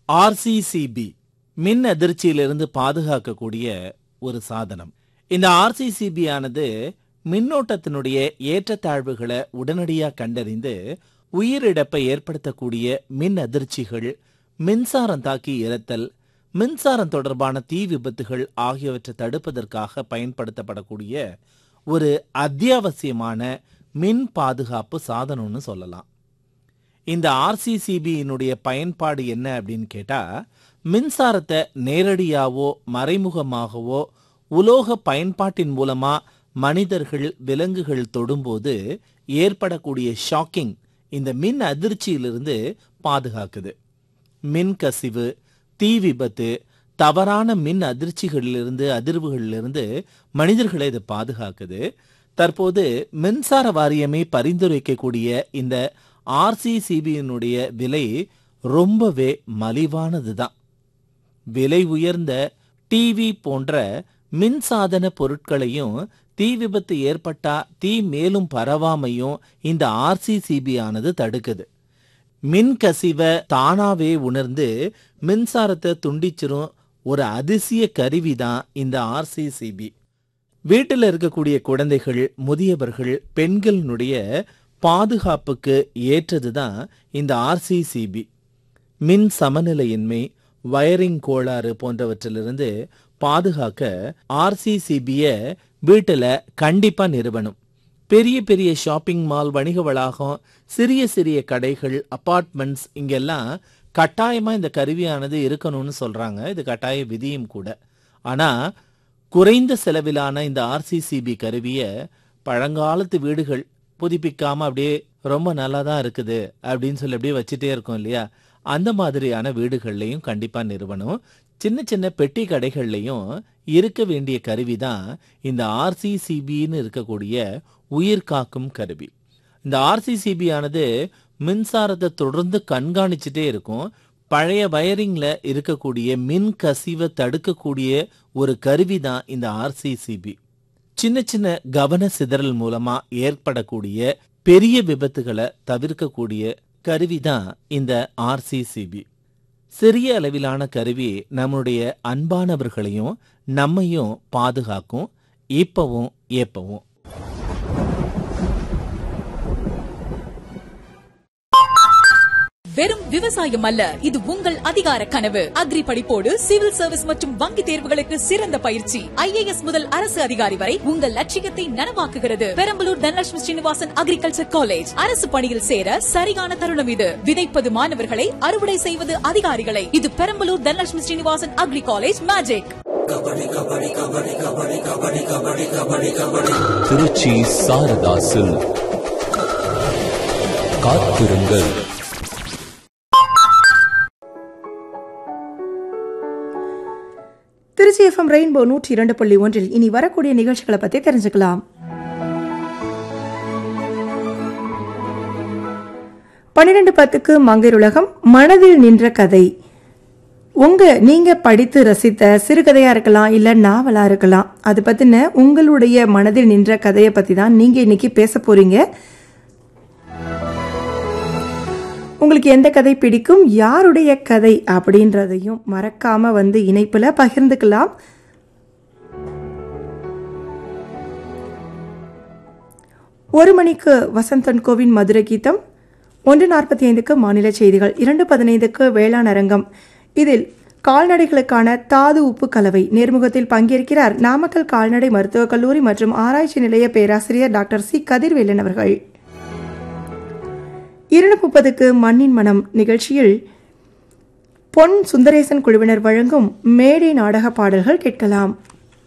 RCCB மின் அதிர்ச்சியிலிருந்து பாதுகாக்கக்கூடிய ஒரு சாதனம் இந்த ஆர்சிசிபி ஆனது மின்னோட்டத்தினுடைய ஏற்றத்தாழ்வுகளை உடனடியாக கண்டறிந்து உயிரிழப்பை ஏற்படுத்தக்கூடிய மின் அதிர்ச்சிகள் மின்சாரம் தாக்கி இறத்தல் மின்சாரம் தொடர்பான தீ விபத்துகள் ஆகியவற்றை தடுப்பதற்காக பயன்படுத்தப்படக்கூடிய ஒரு அத்தியாவசியமான மின் பாதுகாப்பு சாதனம்னு சொல்லலாம் இந்த ஆர்சிசிபியினுடைய பயன்பாடு என்ன அப்படின்னு கேட்டா மின்சாரத்தை நேரடியாவோ மறைமுகமாகவோ உலோக பயன்பாட்டின் மூலமா மனிதர்கள் விலங்குகள் தொடும்போது ஏற்படக்கூடிய ஷாக்கிங் இந்த மின் அதிர்ச்சியிலிருந்து பாதுகாக்குது மின் கசிவு தீ விபத்து தவறான மின் அதிர்ச்சிகளிலிருந்து அதிர்வுகளிலிருந்து மனிதர்களை இது பாதுகாக்குது தற்போது மின்சார வாரியமே பரிந்துரைக்கக்கூடிய இந்த ஆர்சிசிபியினுடைய விலை ரொம்பவே மலிவானது தான் விலை உயர்ந்த டிவி போன்ற மின்சாதன பொருட்களையும் தீ விபத்து ஏற்பட்டா தீ மேலும் பரவாமையும் இந்த ஆர்சிசிபி ஆனது தடுக்குது மின் கசிவை தானாவே உணர்ந்து மின்சாரத்தை துண்டிச்சிரும் ஒரு அதிசய கருவி தான் இந்த ஆர்சிசிபி வீட்டில் இருக்கக்கூடிய குழந்தைகள் முதியவர்கள் பெண்களினுடைய பாதுகாப்புக்கு ஏற்றது தான் இந்த ஆர்சிசிபி மின் சமநிலையின்மை வயரிங் கோளாறு போன்றவற்றிலிருந்து பாதுகாக்க ஆர்சிசிபிய வீட்டில் கண்டிப்பா நிறுவனம் பெரிய பெரிய ஷாப்பிங் மால் வணிக வளாகம் சிறிய சிறிய கடைகள் அபார்ட்மெண்ட்ஸ் இங்கெல்லாம் கட்டாயமா இந்த கருவியானது இருக்கணும்னு சொல்றாங்க இது கட்டாய விதியும் கூட ஆனா குறைந்த செலவிலான இந்த ஆர்சிசிபி கருவியை பழங்காலத்து வீடுகள் புதுப்பிக்காம அப்படியே ரொம்ப நல்லா தான் இருக்குது அப்படின்னு சொல்லி அப்படியே வச்சுட்டே இருக்கோம் இல்லையா அந்த மாதிரியான வீடுகள்லையும் கண்டிப்பா நிறுவனம் சின்ன சின்ன பெட்டி கடைகள்லையும் இருக்க வேண்டிய கருவி தான் இந்த ஆர்சிசிபின்னு இருக்கக்கூடிய உயிர் காக்கும் கருவி இந்த ஆர்சிசிபி ஆனது மின்சாரத்தை தொடர்ந்து கண்காணிச்சுட்டே இருக்கும் பழைய வயரிங்ல இருக்கக்கூடிய மின் கசிவை தடுக்கக்கூடிய ஒரு கருவி தான் இந்த ஆர்சிசிபி சின்ன சின்ன கவன சிதறல் மூலமா ஏற்படக்கூடிய பெரிய விபத்துகளை தவிர்க்கக்கூடிய கருவி தான் இந்த ஆர்சிசிபி சிறிய அளவிலான கருவி நம்முடைய அன்பானவர்களையும் நம்மையும் பாதுகாக்கும் இப்பவும் ஏப்பவும் வெறும் விவசாயம் அல்ல இது உங்கள் அதிகார கனவு அக்ரி படிப்போடு சிவில் சர்வீஸ் மற்றும் வங்கி தேர்வுகளுக்கு சிறந்த பயிற்சி ஐஏஎஸ் முதல் அரசு அதிகாரி வரை உங்கள் லட்சியத்தை நனவாக்குகிறது பெரம்பலூர் தனலட்சுமி ஸ்ரீனிவாசன் அக்ரிகல்ச்சர் காலேஜ் அரசு பணியில் சேர சரியான தருணம் இது விதைப்பது மாணவர்களை அறுவடை செய்வது அதிகாரிகளை இது Perambalur Dhanalakshmi Srinivasan agri college magic Trichy Saradha silk காத்திருங்கள் திருச்சி எஃப்எம் ரெயின்போ நூற்றி இரண்டு புள்ளி ஒன்றில் இனி வரக்கூடிய நிகழ்ச்சிகளை பத்தி தெரிஞ்சுக்கலாம் பன்னிரண்டு பத்துக்கு மங்கையர் உலகம் மனதில் நின்ற கதை உங்க நீங்க படித்து ரசித்த சிறுகதையா இருக்கலாம் இல்ல நாவலா இருக்கலாம் அது பத்தின உங்களுடைய மனதில் நின்ற கதையை பத்தி தான் நீங்க இன்னைக்கு பேச போறீங்க உங்களுக்கு எந்த கதை பிடிக்கும் யாருடைய கதை அப்படின்றதையும் மறக்காம வந்து இணைப்புல பகிர்ந்துக்கலாம் ஒரு மணிக்கு வசந்தன் கோவின் மதுரை கீதம் ஒன்று நாற்பத்தி ஐந்துக்கு மாநில செய்திகள் இரண்டு பதினைந்துக்கு வேளாண் அரங்கம் இதில் கால்நடைகளுக்கான தாது உப்பு கலவை நேர்முகத்தில் பங்கேற்கிறார் நாமக்கல் கால்நடை மருத்துவக் கல்லூரி மற்றும் ஆராய்ச்சி நிலைய பேராசிரியர் டாக்டர் சி கதிர்வேலன் அவர்கள் இரண்டு முப்பதுக்கு மண்ணின் மனம் நிகழ்ச்சியில் பொன் சுந்தரேசன் குழுவினர் வழங்கும் மேடை நாடக பாடல்கள் கேட்கலாம்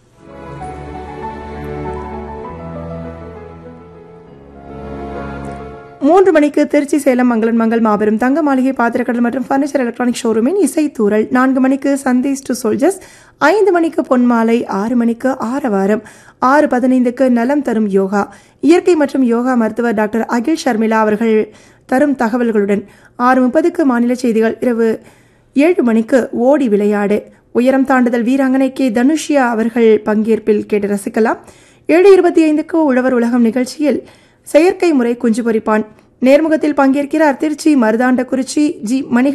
மூன்று மணிக்கு திருச்சி சேலம் மங்களன் மங்கள் மாபெரும் தங்க மாளிகை பாத்திரக்கடல் மற்றும் ஃபர்னிச்சர் எலக்ட்ரானிக் ஷோரூமின் இசைத்தூரல் நான்கு மணிக்கு சந்தேஷ் டு சோல்ஜர்ஸ் ஐந்து மணிக்கு பொன்மாலை ஆறு மணிக்கு ஆரவாரம் ஆறு பதினைந்துக்கு நலம் தரும் யோகா இயற்கை மற்றும் யோகா மருத்துவர் டாக்டர் அகில் ஷர்மிளா அவர்கள் தரும் தகவல்களுடன் ஆறு முப்பதுக்கு மாநில செய்திகள் இரவு ஏழு மணிக்கு ஓடி விளையாடு உயரம் தாண்டுதல் வீராங்கனை கே தனுஷியா அவர்கள் பங்கேற்பில் கேட்டு ரசிக்கலாம் ஏழு இருபத்தி ஐந்துக்கு உழவர் உலகம் நிகழ்ச்சியில் செயற்கை முறை குஞ்சு பொரிப்பான் நேர்முகத்தில் பங்கேற்கிறார் திருச்சி மருதாண்டக்குறிச்சி ஜி மணிகண்டன்